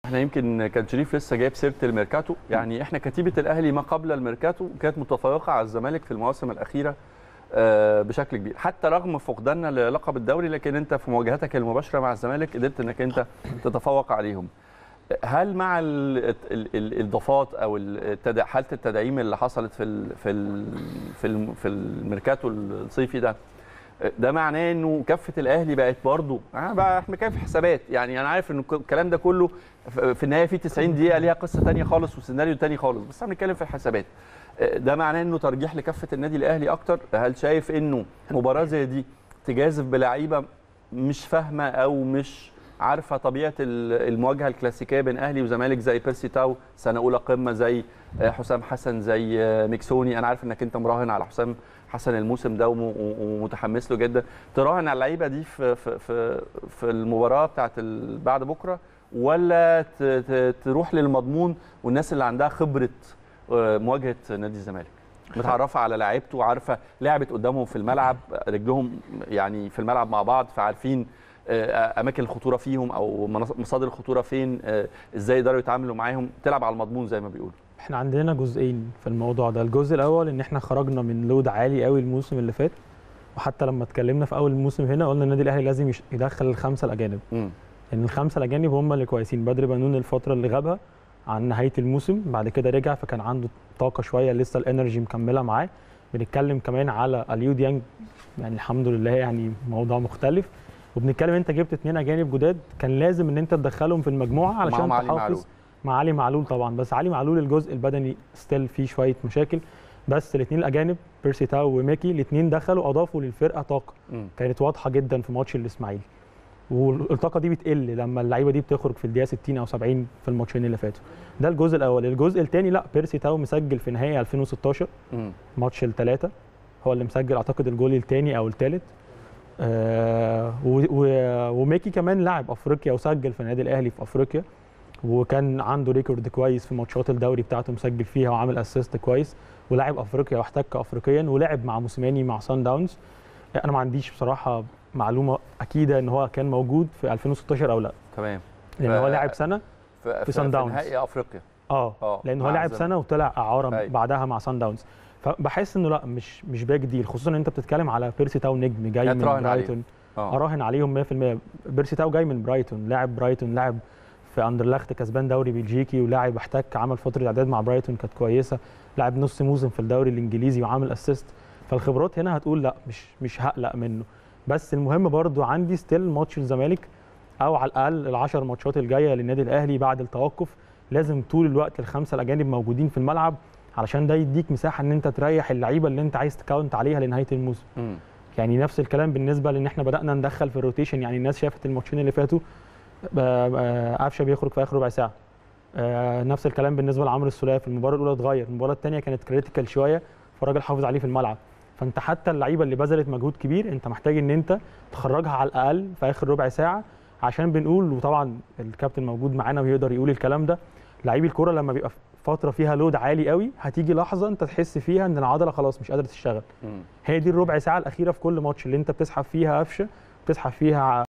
احنا يمكن كان شريف لسه جايب سيره الميركاتو يعني احنا كتيبه الاهلي ما قبل الميركاتو كانت متفوقه على الزمالك في المواسم الاخيره آه، بشكل كبير حتى رغم فقداننا للقب الدوري لكن انت في مواجهتك المباشره مع الزمالك قدرت انك انت تتفوق عليهم هل مع ال- ال- ال- الاضافات او التد- حاله التدعيم اللي حصلت في ال في ال في ال في الميركاتو الصيفي ده ده معناه انه كفه الاهلي بقت برضه انا بقى احنا كان في حسابات يعني انا عارف ان الكلام ده كله في النهايه في 90 دقيقه ليها قصه ثانيه خالص وسيناريو ثاني خالص بس احنا بنتكلم في الحسابات ده معناه انه ترجيح لكفه النادي الاهلي اكتر هل شايف انه مباراه زي دي تجازف بلعيبه مش فاهمه او مش عارفه طبيعه ال- المواجهه الكلاسيكيه بين اهلي وزمالك زي بيرسي تاو سنه اولى قمه زي حسام حسن زي ميكسوني انا عارف انك انت مراهن على حسام حسن الموسم ده وم- ومتحمس له جدا تراهن على اللعيبه دي في في في, في المباراه بتاعت ال- بعد بكره ولا ت- ت- تروح للمضمون والناس اللي عندها خبره آه، مواجهه نادي الزمالك متعرفه على لعيبته وعارفه لعبت قدامهم في الملعب رجلهم يعني في الملعب مع بعض فعارفين آه، اماكن الخطوره فيهم او مناص- مصادر الخطوره فين آه، ازاي يقدروا يتعاملوا معاهم تلعب على المضمون زي ما بيقولوا احنا عندنا جزئين في الموضوع ده الجزء الاول ان احنا خرجنا من لود عالي قوي الموسم اللي فات وحتى لما اتكلمنا في اول الموسم هنا قلنا النادي الاهلي لازم يش- يدخل الخمسه الاجانب مم. لان الخمسه الاجانب هم اللي كويسين بدر بنون الفتره اللي غابها عن نهايه الموسم بعد كده رجع فكان عنده طاقه شويه لسه الانرجي مكمله معاه بنتكلم كمان على اليو ديانج يعني الحمد لله يعني موضوع مختلف وبنتكلم انت جبت اثنين اجانب جداد كان لازم ان انت تدخلهم في المجموعه علشان معاهم علي معلول. تحافظ مع علي معلول طبعا بس علي معلول الجزء البدني ستيل فيه شويه مشاكل بس الاثنين الاجانب بيرسي تاو وميكي الاثنين دخلوا اضافوا للفرقه طاقه مم. كانت واضحه جدا في ماتش الاسماعيلي والطاقه دي بتقل لما اللعيبه دي بتخرج في الدقيقه 60 او 70 في الماتشين اللي فاتوا ده الجزء الاول الجزء الثاني لا بيرسي تاو مسجل في نهائي 2016 مم. ماتش الثلاثه هو اللي مسجل اعتقد الجول الثاني او الثالث آه و- و- وميكي كمان لاعب افريقيا وسجل في النادي الاهلي في افريقيا وكان عنده ريكورد كويس في ماتشات الدوري بتاعته مسجل فيها وعامل اسيست كويس ولاعب افريقيا واحتك افريقيا ولعب مع موسيماني مع سان داونز انا ما عنديش بصراحه معلومه اكيده ان هو كان موجود في 2016 او لا تمام لان هو ف- لاعب سنه في, في سان داونز. نهائي افريقيا اه اه لان هو مع لاعب الزمالك. سنه وطلع اعاره أيوة. بعدها مع سان داونز فبحس انه لا مش مش باك ديل خصوصا ان انت بتتكلم على بيرسي تاو نجم جاي من هتراهن عليه. برايتون اه اراهن عليهم 100% بيرسي تاو جاي من برايتون لاعب برايتون لاعب في اندرلخت كسبان دوري بلجيكي ولاعب احتك عمل فتره اعداد مع برايتون كانت كويسه لاعب نص موسم في الدوري الانجليزي وعامل اسيست فالخبرات هنا هتقول لا مش مش هقلق منه بس المهم برضو عندي ستيل ماتش الزمالك او على الاقل العشر ماتشات الجايه للنادي الاهلي بعد التوقف لازم طول الوقت الخمسه الاجانب موجودين في الملعب علشان ده يديك مساحه ان انت تريح اللعيبه اللي انت عايز تكاونت عليها لنهايه الموسم مم. يعني نفس الكلام بالنسبه لان احنا بدانا ندخل في الروتيشن يعني الناس شافت الماتشين اللي فاتوا ب- ب- قفشه بيخرج في اخر ربع ساعه آه، نفس الكلام بالنسبه لعمرو السوليه في المباراه الاولى اتغير المباراه الثانيه كانت كريتيكال شويه فالراجل حافظ عليه في الملعب فانت حتى اللعيبه اللي بذلت مجهود كبير انت محتاج ان انت تخرجها على الاقل في اخر ربع ساعه عشان بنقول وطبعا الكابتن موجود معانا ويقدر يقول الكلام ده لعيب الكوره لما بيبقى في فتره فيها لود عالي قوي هتيجي لحظه انت تحس فيها ان العضله خلاص مش قادره تشتغل مم. هي دي الربع ساعه الاخيره في كل ماتش اللي انت بتسحب فيها قفشه بتسحب فيها